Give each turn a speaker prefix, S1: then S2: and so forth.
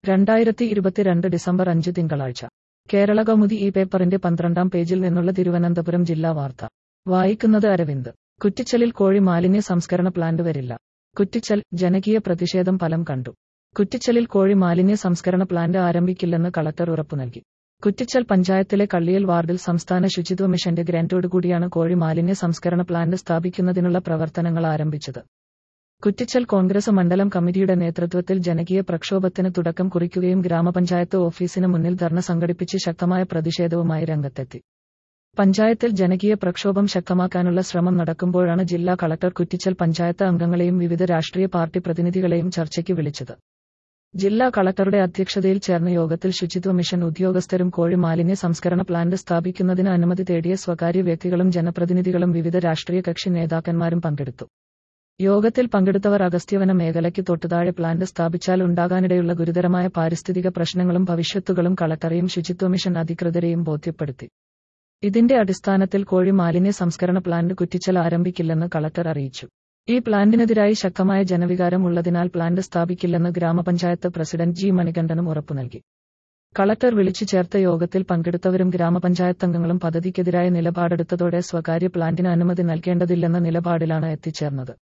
S1: രണ്ടായിരത്തി ഇരുപത്തിരണ്ട് ഡിസംബർ അഞ്ച് തിങ്കളാഴ്ച കേരള കൗമുദി ഈ പേപ്പറിന്റെ പന്ത്രണ്ടാം പേജിൽ നിന്നുള്ള തിരുവനന്തപുരം ജില്ലാ വാർത്ത വായിക്കുന്നത് അരവിന്ദ് കുറ്റിച്ചലിൽ കോഴി മാലിന്യ സംസ്കരണ പ്ലാന്റ് വരില്ല കുറ്റിച്ചൽ ജനകീയ പ്രതിഷേധം ഫലം കണ്ടു കുറ്റിച്ചലിൽ കോഴി മാലിന്യ സംസ്കരണ പ്ലാന്റ് ആരംഭിക്കില്ലെന്ന് കളക്ടർ ഉറപ്പു നൽകി കുറ്റിച്ചൽ പഞ്ചായത്തിലെ കള്ളിയൽ വാർഡിൽ സംസ്ഥാന ശുചിത്വ മിഷന്റെ ഗ്രാന്റോടുകൂടിയാണ് കോഴി മാലിന്യ സംസ്കരണ പ്ലാന്റ് സ്ഥാപിക്കുന്നതിനുള്ള പ്രവർത്തനങ്ങൾ ആരംഭിച്ചത് കുറ്റിച്ചൽ കോൺഗ്രസ് മണ്ഡലം കമ്മിറ്റിയുടെ നേതൃത്വത്തിൽ ജനകീയ പ്രക്ഷോഭത്തിന് തുടക്കം കുറിക്കുകയും ഗ്രാമപഞ്ചായത്ത് ഓഫീസിന് മുന്നിൽ ധർണ സംഘടിപ്പിച്ച് ശക്തമായ പ്രതിഷേധവുമായി രംഗത്തെത്തി പഞ്ചായത്തിൽ ജനകീയ പ്രക്ഷോഭം ശക്തമാക്കാനുള്ള ശ്രമം നടക്കുമ്പോഴാണ് ജില്ലാ കളക്ടർ കുറ്റിച്ചൽ പഞ്ചായത്ത് അംഗങ്ങളെയും വിവിധ രാഷ്ട്രീയ പാർട്ടി പ്രതിനിധികളെയും ചർച്ചയ്ക്ക് വിളിച്ചത് ജില്ലാ കളക്ടറുടെ അധ്യക്ഷതയിൽ ചേർന്ന യോഗത്തിൽ ശുചിത്വ മിഷൻ ഉദ്യോഗസ്ഥരും കോഴി മാലിന്യ സംസ്കരണ പ്ലാന്റ് സ്ഥാപിക്കുന്നതിന് അനുമതി തേടിയ സ്വകാര്യ വ്യക്തികളും ജനപ്രതിനിധികളും വിവിധ രാഷ്ട്രീയ കക്ഷി നേതാക്കന്മാരും പങ്കെടുത്തു യോഗത്തിൽ പങ്കെടുത്തവർ അഗസ്ത്യവന മേഖലയ്ക്ക് തൊട്ടുതാഴെ പ്ലാന്റ് സ്ഥാപിച്ചാൽ ഉണ്ടാകാനിടയുള്ള ഗുരുതരമായ പാരിസ്ഥിതിക പ്രശ്നങ്ങളും ഭവിഷ്യത്തുകളും കളക്ടറെയും ശുചിത്വ മിഷൻ അധികൃതരെയും ബോധ്യപ്പെടുത്തി ഇതിന്റെ അടിസ്ഥാനത്തിൽ കോഴി മാലിന്യ സംസ്കരണ പ്ലാന്റ് കുറ്റിച്ചൽ ആരംഭിക്കില്ലെന്ന് കളക്ടർ അറിയിച്ചു ഈ പ്ലാന്റിനെതിരായി ശക്തമായ ജനവികാരം ഉള്ളതിനാൽ പ്ലാന്റ് സ്ഥാപിക്കില്ലെന്ന് ഗ്രാമപഞ്ചായത്ത് പ്രസിഡന്റ് ജി മണികണ്ഠനും ഉറപ്പു നൽകി കളക്ടർ വിളിച്ചു ചേർത്ത യോഗത്തിൽ പങ്കെടുത്തവരും ഗ്രാമപഞ്ചായത്ത് അംഗങ്ങളും പദ്ധതിക്കെതിരായ നിലപാടെടുത്തതോടെ സ്വകാര്യ പ്ലാന്റിന് അനുമതി നൽകേണ്ടതില്ലെന്ന നിലപാടിലാണ് എത്തിച്ചേർന്നത്